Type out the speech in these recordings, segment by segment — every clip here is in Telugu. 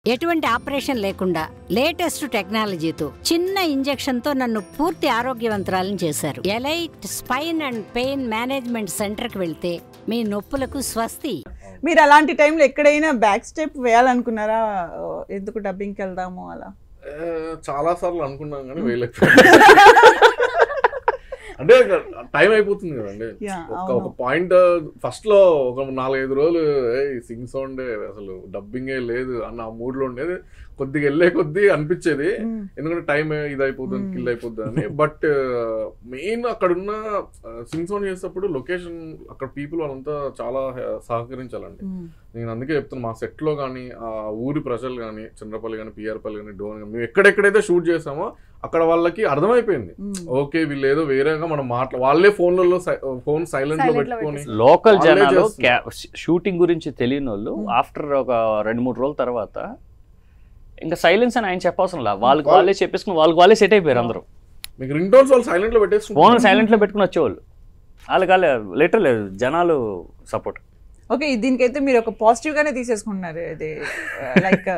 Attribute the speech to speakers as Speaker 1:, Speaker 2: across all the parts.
Speaker 1: ఎటువంటి ఆపరేషన్ లేకుండా లేటెస్ట్ టెక్నాలజీతో చిన్న ఇంజెక్షన్ తో నన్ను పూర్తి ఆరోగ్యవంతురాలను చేశారు elite spine and pain management centre కి వెళ్తే మీ నొప్పులకు స్వస్తి
Speaker 2: మీరు అలాంటి టైంలో ఎక్కడైనా బ్యాక్ స్టెప్ వేయాలనుకున్నారా ఓ, ఎందుకు డబ్బింగ్కి వెళ్దాము అలా
Speaker 3: చాలా సార్లు అనుకున్నాం కానీ వేయలేకపోయాం అంటే టైం అయిపోతుంది కదండి
Speaker 2: Yeah,
Speaker 3: ఒక
Speaker 2: అవును.
Speaker 3: ఒక పాయింట్ ఫస్ట్ లో ఒక నాలుగైదు రోజులు సింగ్ సౌండ్ అసలు డబ్బింగే లేదు అన్న ఆ మూడ్ లో ఉండేది కొద్దిగా వెళ్ళే కొద్దీ అనిపించేది
Speaker 2: మ్మ్.
Speaker 3: ఎందుకంటే టైం ఇది అయిపోతుంది
Speaker 2: Hmm.
Speaker 3: కిల్ అయిపోతుంది అని బట్ మెయిన్ అక్కడ ఉన్న సింగ్ సౌండ్ చేసేటప్పుడు లొకేషన్ అక్కడ పీపుల్ వాళ్ళంతా చాలా సహకరించాలండి
Speaker 2: మ్మ్.
Speaker 3: నేను అందుకే చెప్తున్నా మా set లో కానీ ఆ ఊరి ప్రజలు కానీ చంద్రపల్లి కానీ పిఆర్పల్లి కానీ డోన్ కానీ మేము ఎక్కడెక్కడైతే షూట్ చేసామో అక్కడ వాళ్ళకి అర్థమైపోయింది
Speaker 2: మ్మ్.
Speaker 3: ఓకే వీళ్ళు ఏదో వేరేగా మనం మాట్లా వాళ్ళే ఫోన్లలో ఫోన్ సైలెంట్ లో
Speaker 4: Silent లో
Speaker 3: పెట్టుకొని
Speaker 5: లోకల్
Speaker 3: వాళ్ళే
Speaker 5: జనాలు
Speaker 3: చేస్తున్నారు.
Speaker 5: షూటింగ్ గురించి తెలియని వాళ్ళు
Speaker 2: Hmm.
Speaker 5: ఆఫ్టర్ ఒక రెండు మూడు రోజుల తర్వాత ఇంకా సైలెన్స్ అని ఆయన చెప్పవసరం లా వాళ్ళకి
Speaker 3: వాళ్ళు-
Speaker 5: వాళ్ళే చెప్పేసుకుని వాళ్ళకి వాళ్ళే సెట్ అయిపోయారు అందరూ
Speaker 3: మీకు రింగ్ టోన్స్ వాళ్ళు సైలెంట్ లో
Speaker 5: ఫోన్
Speaker 3: పెట్టేసుకుంటారు
Speaker 5: సైలెంట్ లో పెట్టుకుని వచ్చేవాళ్ళు వాళ్ళకి వాళ్ళే లెటర్ లేదు జనాలు సపోర్ట్
Speaker 2: ఓకే దీనికైతే మీరు ఒక పాజిటివ్ గానే తీసేసుకుంటున్నారు ఇది లైక్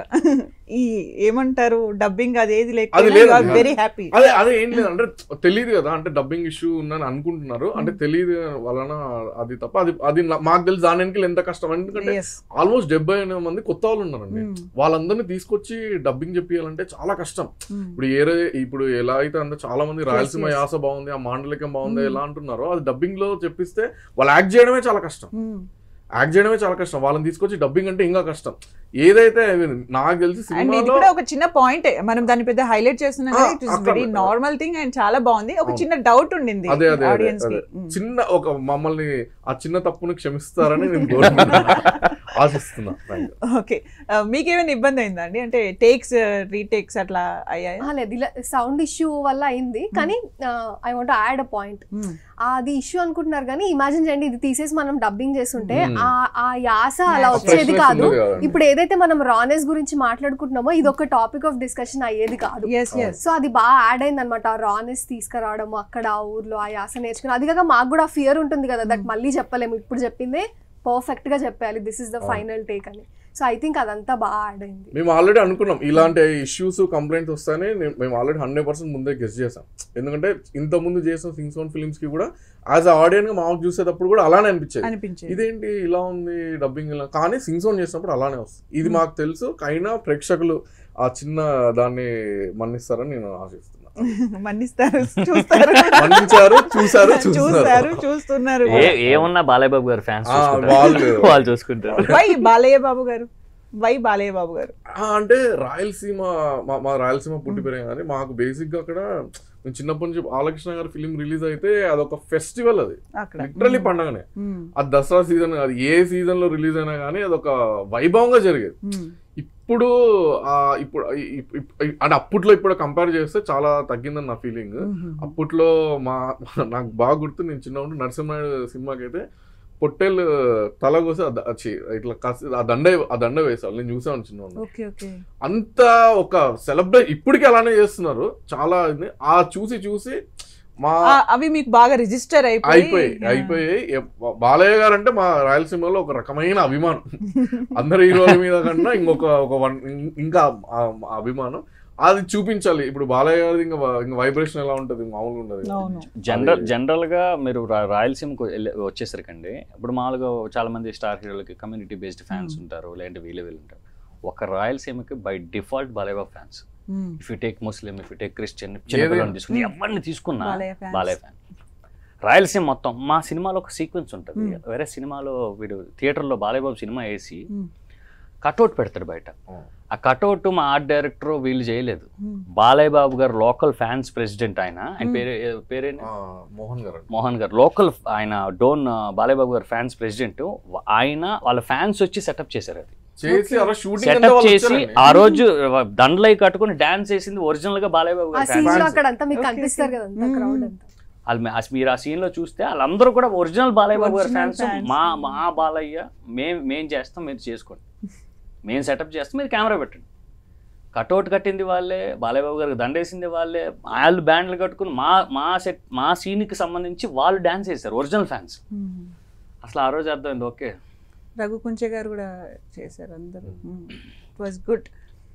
Speaker 2: ఈ ఏమంటారు డబ్బింగ్ అది ఏది
Speaker 3: అది లేదు.
Speaker 2: లేకపోతే వెరీ హ్యాపీ
Speaker 3: అదే అదే ఏం లేదు అంటే తెలియదు కదా అంటే డబ్బింగ్ ఇష్యూ ఉందని అనుకుంటున్నారు అంటే తెలియదు వలన అది తప్ప అది అది నా- మాకు తెలిసి దాని వెనకాల ఎంత కష్టం ఎందుకంటే
Speaker 2: ఎస్
Speaker 3: ఆల్మోస్ట్ డెబ్బై ఎనిమిది మంది కొత్త వాళ్ళు ఉన్నారండి వాళ్ళందరినీ తీసుకొచ్చి డబ్బింగ్ చెప్పియాలంటే చాలా కష్టం ఇప్పుడు ఏరే ఇప్పుడు ఎలా అయితే అంటే చాలా మంది రాయలసీమ
Speaker 2: yes.
Speaker 3: యాస బాగుంది ఆ మాండలికం బాగుంది
Speaker 2: Hmm.
Speaker 3: ఎలా అంటున్నారో అది డబ్బింగ్ లో చెప్పిస్తే వాళ్ళు యాక్ట్ చేయడమే చాలా కష్టం యాక్ట్ చేయడమే చాలా కష్టం వాళ్ళని తీసుకొచ్చి డబ్బింగ్ అంటే ఇంకా కష్టం ఏదైతే నాకు తెలిసి
Speaker 2: అండ్ ఇది
Speaker 3: సినిమాలో
Speaker 2: కూడా ఒక చిన్న పాయింట్ మనం దాన్ని పెద్ద హైలైట్ చేస్తున్నాం
Speaker 3: ఆ,
Speaker 2: ఇట్ ఇస్
Speaker 3: అక్కడ-
Speaker 2: వెరీ నార్మల్ థింగ్ అండ్ చాలా బాగుంది ఒక
Speaker 3: అవును.
Speaker 2: చిన్న డౌట్ ఉండింది
Speaker 3: అదే అదే అదే
Speaker 2: ఆడియన్స్ కి
Speaker 3: అదే. చిన్న ఒక మమ్మల్ని ఆ చిన్న తప్పుని క్షమిస్తారని నేను కోరుకుంటున్నా. ఆశిస్తున్నా Thank you.
Speaker 2: ఓకే మీకేమైనా ఇబ్బంది అయిందా అండి అంటే టేక్స్ రీటేక్స్ అట్లా అయ్యాయా
Speaker 4: ఆ, లేదు ఇలా సౌండ్ ఇష్యూ వల్ల అయింది కానీ I want add a point
Speaker 2: hmm.
Speaker 4: అది ఇష్యూ అనుకుంటున్నారు కానీ ఇమాజిన్ చేయండి ఇది తీసేసి మనం డబ్బింగ్ చేస్తుంటే
Speaker 3: Hmm.
Speaker 4: ఆ ఆ యాస అలా
Speaker 2: ఆ
Speaker 4: వచ్చేది
Speaker 3: freshness
Speaker 4: కాదు
Speaker 3: ఉండేది కాదండి.
Speaker 4: ఇప్పుడు ఏదైతే మనం రానెస్ గురించి మాట్లాడుకుంటున్నామో ఇది ఒక టాపిక్ ఆఫ్ డిస్కషన్ అయ్యేది కాదు
Speaker 2: ఎస్ ఎస్
Speaker 4: సో అది బాగా యాడ్ అయింది అనమాట ఆ రానెస్ తీసుకురావడం అక్కడ ఆ ఊర్లో ఆ యాస నేర్చుకుని అది కాక మాకు కూడా ఫియర్ ఉంటుంది కదా దట్ మళ్ళీ చెప్పలేము ఇప్పుడు చెప్పిందే పర్ఫెక్ట్ గా చెప్పాలి దిస్ ఇస్ ద
Speaker 3: అవును.
Speaker 4: ఫైనల్ టేక్ అని సో ఐ థింక్ అదంతా బాగా యాడ్ అయింది
Speaker 3: మేము ఆల్రెడీ అనుకున్నాం ఇలాంటి ఇష్యూస్ కంప్లైంట్స్ వస్తాయని నే- మేము ఆల్రెడీ హండ్రెడ్ పర్సెంట్ ముందే గెస్ట్ చేసాం ఎందుకంటే ఇంత ముందు చేసిన సింగ్స్ ఆన్ ఫిల్మ్స్ కి కూడా యాజ్ అ ఆడియన్ గా మాకు చూసేటప్పుడు కూడా అలానే అనిపించేది
Speaker 2: అనిపించింది
Speaker 3: ఇదేంటి ఇలా ఉంది డబ్బింగ్ ఇలా కానీ సింగ్స్ ఆన్ చేసినప్పుడు అలానే వస్తుంది ఇది మాకు తెలుసు అయినా ప్రేక్షకులు ఆ చిన్న దాన్ని మన్నిస్తారని నేను ఆశిస్తున్నా
Speaker 2: మన్నిస్తారు చూస్తారు
Speaker 3: మన్నించారు చూసారు
Speaker 2: చూస్తారు
Speaker 3: చూస్తారు
Speaker 2: చూస్తున్నారు
Speaker 5: ఏ ఏమన్నా బాలయ్య బాబు గారు ఫ్యాన్స్
Speaker 3: ఆ, వాళ్ళు
Speaker 5: వాళ్ళు చూసుకుంటారు
Speaker 2: వై బాలయ్య బాబు గారు వై బాలయ్య బాబు గారు
Speaker 3: ఆ, అంటే రాయలసీమ మా మా రాయలసీమ పుట్టి పెరిగాం కానీ మాకు బేసిక్ గా అక్కడ మేము చిన్నప్పటి నుంచి బాలకృష్ణ గారి ఫిలిం రిలీజ్ అయితే అదొక ఫెస్టివల్ అది
Speaker 2: అక్కడ
Speaker 3: లిటరలీ పండగనే
Speaker 2: మ్మ్.
Speaker 3: అది దసరా సీజన్ అది ఏ సీజన్ లో రిలీజ్ అయినా కానీ అదొక వైభవంగా జరిగేది
Speaker 2: మ్మ్.
Speaker 3: ఇప్పుడు ఆ, ఇప్పుడు ఇప్- ఇప్- అంటే అప్పట్లో ఇప్పుడు కంపేర్ చేస్తే చాలా తగ్గిందని నా ఫీలింగ్
Speaker 2: మ్మ్.
Speaker 3: అప్పట్లో మా నాకు బాగా గుర్తు నేను చిన్నప్పుడు నరసింహాయుడు సినిమాకి అయితే పొట్టేలు తల కోసి ఆ ద- చి- ఇట్లా కసి ఆ దండ ఆ దండ వేసాను నేను చూసాను చిన్న
Speaker 2: ఓకే ఓకే
Speaker 3: అంత ఒక సెలబ్రేట్ ఇప్పటికీ అలానే చేస్తున్నారు చాలా ఇది. ఆ చూసి చూసి మా
Speaker 2: ఆ, అవి మీకు బాగా రిజిస్టర్ అయిపోయి
Speaker 3: అయిపోయి అయిపోయాయి ఎ- బాలయ్య గారు అంటే మా రాయలసీమలో ఒక రకమైన అభిమానం అందరి హీరోల మీద కన్నా ఇంకొక ఒక వన్ ఇంకా ఆ- ఆ అభిమానం అది చూపించాలి ఇప్పుడు బాలయ్య గారిది ఇంకా వ- ఇంకా వైబ్రేషన్ ఎలా ఉంటుంది మామూలుగా ఉండదు
Speaker 2: అవును
Speaker 5: జనరల్
Speaker 3: అది-
Speaker 5: జనరల్ గా మీరు రా- రాయలసీమకు వెళ్ళే- వచ్చేసరికండి ఇప్పుడు మామూలుగా చాలా మంది స్టార్ హీరోలకి కమ్యూనిటీ బేస్డ్ ఫ్యాన్స్
Speaker 2: Hmm.
Speaker 5: ఉంటారు లేదంటే వీళ్ళు వీళ్ళు ఉంటారు ఒక రాయలసీమకి by default Balayya fans
Speaker 2: hmm.
Speaker 5: If you take Muslim if you take Christian
Speaker 3: ఏది?
Speaker 5: చిన్నపిల్లలు తీసుకుని
Speaker 2: Hmm.
Speaker 5: ఎవరిని తీసుకున్నా
Speaker 2: బాలయ్య fans.
Speaker 5: బాలయ్య ఫ్యాన్ రాయలసీమ మొత్తం మా సినిమాలో ఒక సీక్వెన్స్ ఉంటుంది
Speaker 2: Hmm.
Speaker 5: వేరే సినిమాలో వీడు థియేటర్లో బాలయ్య బాబు సినిమా వేసి
Speaker 2: మ్మ్.
Speaker 5: కట్అవుట్ పెడతాడు బయట
Speaker 3: Oh.
Speaker 5: ఆ కట్అవుట్ మా ఆర్ట్ డైరెక్టర్ వీళ్ళు చేయలేదు
Speaker 2: మ్మ్.
Speaker 5: బాలయ్య బాబు గారు లోకల్ ఫ్యాన్స్ ప్రెసిడెంట్ ఆయన ఆయన
Speaker 2: Hmm.
Speaker 5: పేరు పేరేంటి
Speaker 3: ఆ, మోహన్ గారు
Speaker 5: మోహన్ గారు లోకల్ ఆయన డోన్ బాలయ్య బాబు గారు ఫ్యాన్స్ ప్రెసిడెంట్ ఆయన వాళ్ళ ఫ్యాన్స్ వచ్చి సెటప్ చేశారు అది
Speaker 3: చేసి అలా షూటింగ్
Speaker 5: సెటప్ చేసి ఆ రోజు దండలై కట్టుకుని డాన్స్ చేసింది ఒరిజినల్ గా బాలయ్య బాబు
Speaker 4: ఆ
Speaker 5: గారు
Speaker 4: సీన్ లో
Speaker 5: ఫ్యాన్స్
Speaker 4: అక్కడ అంతా మీకు
Speaker 2: Okay,
Speaker 4: కనిపిస్తారు
Speaker 2: okay.
Speaker 4: కదా అంతా
Speaker 2: మ్మ్.
Speaker 4: క్రౌడ్ అంతా
Speaker 5: వాళ్ళు మీ- అసలు మీరు ఆ సీన్ లో చూస్తే వాళ్ళందరూ కూడా ఒరిజినల్ బాలయ్య బాబు గారు
Speaker 2: Original
Speaker 5: ఫ్యాన్స్
Speaker 2: fans.
Speaker 5: మా మా బాలయ్య మేం మేం చేస్తాం మీరు చేసుకోండి మేము సెటప్ చేస్తాం మీరు కెమెరా పెట్టండి కట్అవుట్ కట్టింది వాళ్ళే బాలయ్య బాబు గారికి దండేసింది వాళ్ళే వాళ్ళు బ్యాండ్లు కట్టుకుని మా మా సెట్ మా సీన్కి సంబంధించి వాళ్ళు డాన్స్ చేశారు ఒరిజినల్ ఫ్యాన్స్
Speaker 2: మ్మ్.
Speaker 5: అసలు ఆ రోజు అర్థమైంది ఓకే
Speaker 2: రఘు కుంచే గారు కూడా చేశారు అందరూ ఇట్ వాజ్ గుడ్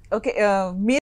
Speaker 2: ఓకే మీరు